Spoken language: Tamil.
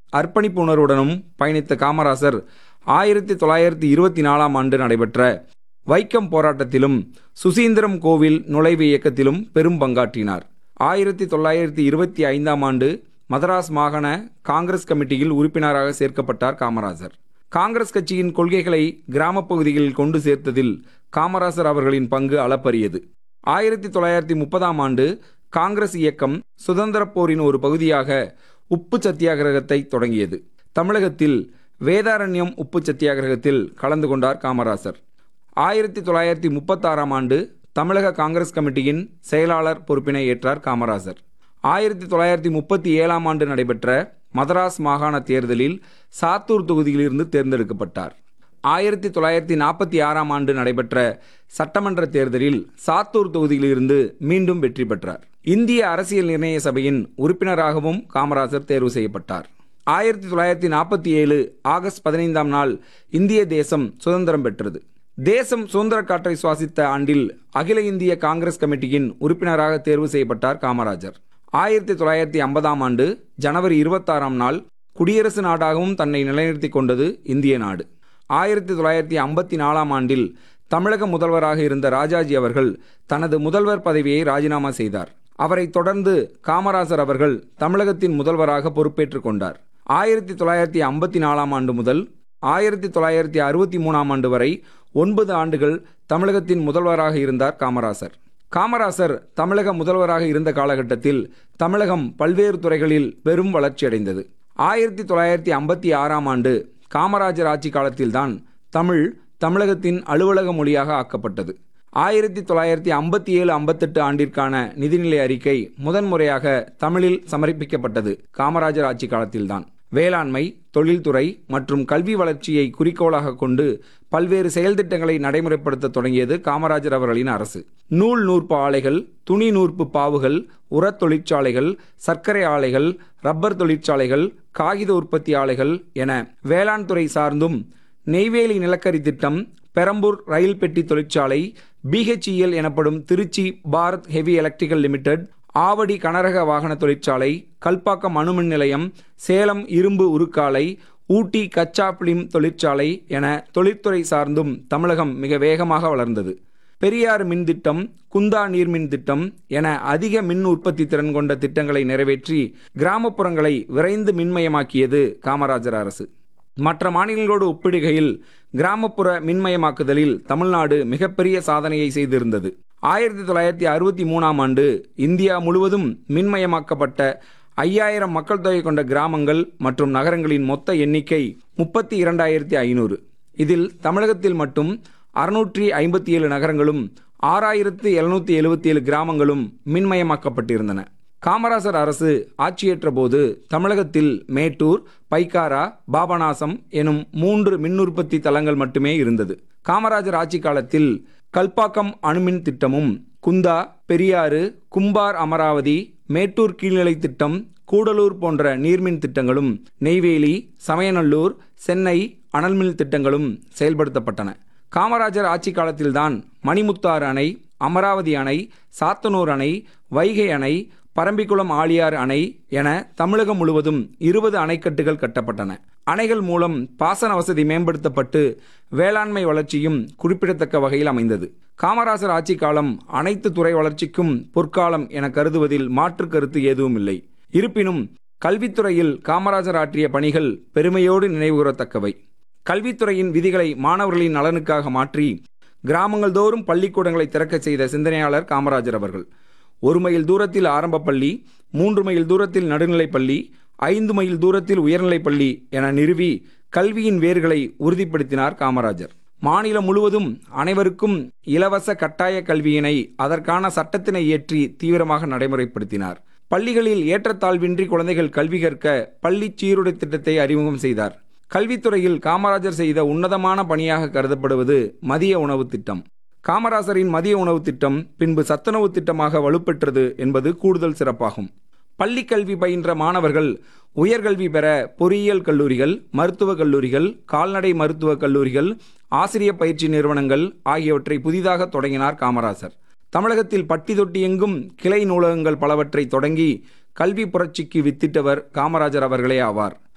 அர்ப்பணிப்பு உணர்வுடனும் பயணித்த காமராசர் ஆயிரத்தி தொள்ளாயிரத்தி இருபத்தி நாலாம் ஆண்டு நடைபெற்ற வைக்கம் போராட்டத்திலும் சுசீந்திரம் கோவில் நுழைவு இயக்கத்திலும் பெரும் பங்காற்றினார் ஆயிரத்தி தொள்ளாயிரத்தி இருபத்தி ஐந்தாம் ஆண்டு மதராஸ் மாகாண காங்கிரஸ் கமிட்டியில் உறுப்பினராக சேர்க்கப்பட்டார் காமராஜர் காங்கிரஸ் கட்சியின் கொள்கைகளை கிராமப் பகுதிகளில் கொண்டு சேர்த்ததில் காமராசர் அவர்களின் பங்கு அளப்பரியது ஆயிரத்தி தொள்ளாயிரத்தி முப்பதாம் ஆண்டு காங்கிரஸ் இயக்கம் சுதந்திரப் போரின் ஒரு பகுதியாக உப்பு சத்தியாகிரகத்தை தொடங்கியது தமிழகத்தில் வேதாரண்யம் உப்பு சத்தியாகிரகத்தில் கலந்து கொண்டார் காமராசர் ஆயிரத்தி தொள்ளாயிரத்தி முப்பத்தாறாம் ஆண்டு தமிழக காங்கிரஸ் கமிட்டியின் செயலாளர் பொறுப்பினை ஏற்றார் காமராஜர் ஆயிரத்தி தொள்ளாயிரத்தி முப்பத்தி ஏழாம் ஆண்டு நடைபெற்ற மதராஸ் மாகாண தேர்தலில் சாத்தூர் தொகுதியிலிருந்து தேர்ந்தெடுக்கப்பட்டார் ஆயிரத்தி தொள்ளாயிரத்தி நாற்பத்தி ஆறாம் ஆண்டு நடைபெற்ற சட்டமன்ற தேர்தலில் சாத்தூர் தொகுதியிலிருந்து மீண்டும் வெற்றி பெற்றார் இந்திய அரசியல் நிர்ணய சபையின் உறுப்பினராகவும் காமராஜர் தேர்வு செய்யப்பட்டார் ஆயிரத்தி தொள்ளாயிரத்தி நாற்பத்தி ஏழு ஆகஸ்ட் பதினைந்தாம் நாள் இந்திய தேசம் சுதந்திரம் பெற்றது தேசம் சுதந்திர காற்றை சுவாசித்த ஆண்டில் அகில இந்திய காங்கிரஸ் கமிட்டியின் உறுப்பினராக தேர்வு செய்யப்பட்டார் காமராஜர் ஆயிரத்தி தொள்ளாயிரத்தி ஐம்பதாம் ஆண்டு ஜனவரி இருபத்தாறாம் நாள் குடியரசு நாடாகவும் தன்னை நிலைநிறுத்திக் கொண்டது இந்திய நாடு ஆயிரத்தி தொள்ளாயிரத்தி ஐம்பத்தி நாலாம் ஆண்டில் தமிழக முதல்வராக இருந்த ராஜாஜி அவர்கள் தனது முதல்வர் பதவியை ராஜினாமா செய்தார் அவரை தொடர்ந்து காமராஜர் அவர்கள் தமிழகத்தின் முதல்வராக பொறுப்பேற்றுக் கொண்டார் ஆயிரத்தி தொள்ளாயிரத்தி ஐம்பத்தி நாலாம் ஆண்டு முதல் ஆயிரத்தி தொள்ளாயிரத்தி அறுபத்தி மூணாம் ஆண்டு வரை ஒன்பது ஆண்டுகள் தமிழகத்தின் முதல்வராக இருந்தார் காமராசர் காமராசர் தமிழக முதல்வராக இருந்த காலகட்டத்தில் தமிழகம் பல்வேறு துறைகளில் பெரும் வளர்ச்சியடைந்தது ஆயிரத்தி தொள்ளாயிரத்தி ஐம்பத்தி ஆறாம் ஆண்டு காமராஜர் ஆட்சி காலத்தில்தான் தமிழ் தமிழகத்தின் அலுவலக மொழியாக ஆக்கப்பட்டது ஆயிரத்தி தொள்ளாயிரத்தி ஐம்பத்தி ஏழு ஐம்பத்தெட்டு ஆண்டிற்கான நிதிநிலை அறிக்கை முதன்முறையாக தமிழில் சமர்ப்பிக்கப்பட்டது காமராஜர் ஆட்சி காலத்தில்தான் வேளாண்மை தொழில்துறை மற்றும் கல்வி வளர்ச்சியை குறிக்கோளாக கொண்டு பல்வேறு செயல்திட்டங்களை நடைமுறைப்படுத்த தொடங்கியது காமராஜர் அவர்களின் அரசு நூல் நூற்பு ஆலைகள் துணி நூற்பு பாவுகள் உரத் தொழிற்சாலைகள் சர்க்கரை ஆலைகள் ரப்பர் தொழிற்சாலைகள் காகித உற்பத்தி ஆலைகள் என வேளாண் துறை சார்ந்தும் நெய்வேலி நிலக்கரி திட்டம் பெரம்பூர் ரயில் பெட்டி தொழிற்சாலை பிஹெச்இஎல் எனப்படும் Trichy Bharat heavy electrical limited Avadi கனரக வாகன தொழிற்சாலை கல்பாக்கம் அணுமின் நிலையம் சேலம் இரும்பு உருக்காலை ஊட்டி கச்சா பிலிம் தொழிற்சாலை என தொழிற்துறை சார்ந்தும் தமிழகம் மிக வேகமாக வளர்ந்தது பெரியார் மின் திட்டம் குந்தா நீர்மின் திட்டம் என அதிக மின் உற்பத்தி திறன் கொண்ட திட்டங்களை நிறைவேற்றி கிராமப்புறங்களை விரைந்து மின்மயமாக்கியது காமராஜர் அரசு மற்ற மாநிலங்களோடு ஒப்பிடுகையில் கிராமப்புற மின்மயமாக்குதலில் தமிழ்நாடு மிகப்பெரிய சாதனையை செய்திருந்தது ஆயிரத்தி தொள்ளாயிரத்தி அறுபத்தி மூணாம் ஆண்டு இந்தியா முழுவதும் மின்மயமாக்கப்பட்ட ஐயாயிரம் மக்கள் தொகை கொண்ட கிராமங்கள் மற்றும் நகரங்களின் மொத்த எண்ணிக்கை முப்பத்தி இரண்டாயிரத்தி ஐநூறு இதில் தமிழகத்தில் மட்டும் அறுநூற்றி ஐம்பத்தி ஏழு நகரங்களும் ஆறாயிரத்து எழுநூற்றி எழுபத்தி ஏழு கிராமங்களும் மின்மயமாக்கப்பட்டிருந்தன காமராசர் அரசு ஆட்சியேற்ற போது தமிழகத்தில் மேட்டூர் பைக்காரா பாபநாசம் எனும் மூன்று மின் உற்பத்தி தலங்கள் மட்டுமே இருந்தது காமராஜர் ஆட்சி காலத்தில் கல்பாக்கம் அணுமின் திட்டமும் குந்தா பெரியாறு கும்பார் அமராவதி மேட்டூர் கீழ்நிலை திட்டம் கூடலூர் போன்ற நீர்மின் திட்டங்களும் நெய்வேலி சமயநல்லூர் சென்னை அனல்மின் திட்டங்களும் செயல்படுத்தப்பட்டன காமராஜர் ஆட்சி காலத்தில்தான் மணிமுத்தாறு அணை அமராவதி அணை சாத்தனூர் அணை வைகை அணை பரம்பிக்குளம் ஆழியார் அணை என தமிழகம் முழுவதும் இருபது அணைக்கட்டுகள் கட்டப்பட்டன அணைகள் மூலம் பாசன வசதி மேம்படுத்தப்பட்டு வேளாண்மை வளர்ச்சியும் குறிப்பிடத்தக்க வகையில் அமைந்தது காமராசர் ஆட்சி காலம் அனைத்து துறை வளர்ச்சிக்கும் பொற்காலம் என கருதுவதில் மாற்று கருத்து எதுவும் இல்லை இருப்பினும் கல்வித்துறையில் காமராஜர் ஆற்றிய பணிகள் பெருமையோடு நினைவுகூரத்தக்கவை கல்வித்துறையின் விதிகளை மாணவர்களின் நலனுக்காக மாற்றி கிராமங்கள் தோறும் பள்ளிக்கூடங்களை திறக்க செய்த சிந்தனையாளர் காமராஜர் அவர்கள் ஒரு மைல் தூரத்தில் ஆரம்ப பள்ளி மூன்று மைல் தூரத்தில் நடுநிலைப் பள்ளி ஐந்து மைல் தூரத்தில் உயர்நிலைப் பள்ளி என நிறுவி கல்வியின் வேர்களை உறுதிப்படுத்தினார் காமராஜர் மாநிலம் முழுவதும் அனைவருக்கும் இலவச கட்டாய கல்வியினை அதற்கான சட்டத்தினை இயற்றி தீவிரமாக நடைமுறைப்படுத்தினார் பள்ளிகளில் ஏற்றத்தாழ்வின்றி குழந்தைகள் கல்வி கற்க பள்ளி சீருடை திட்டத்தை அறிமுகம் செய்தார் கல்வித்துறையில் காமராஜர் செய்த உன்னதமான பணியாக கருதப்படுவது மதிய உணவு திட்டம் காமராசரின் மதிய உணவு திட்டம் பின்பு சத்துணவு திட்டமாக வலுப்பெற்றது என்பது கூடுதல் சிறப்பாகும் பள்ளி கல்வி பயின்ற மாணவர்கள் உயர்கல்வி பெற பொறியியல் கல்லூரிகள் மருத்துவக் கல்லூரிகள் கால்நடை மருத்துவக் கல்லூரிகள் ஆசிரியர் பயிற்சி நிறுவனங்கள் ஆகியவற்றை புதிதாக தொடங்கினார் காமராசர் தமிழகத்தில் பட்டி தொட்டி எங்கும் கிளை நூலகங்கள் பலவற்றை தொடங்கி கல்வி புரட்சிக்கு வித்திட்டவர் காமராஜர் அவர்களே ஆவார்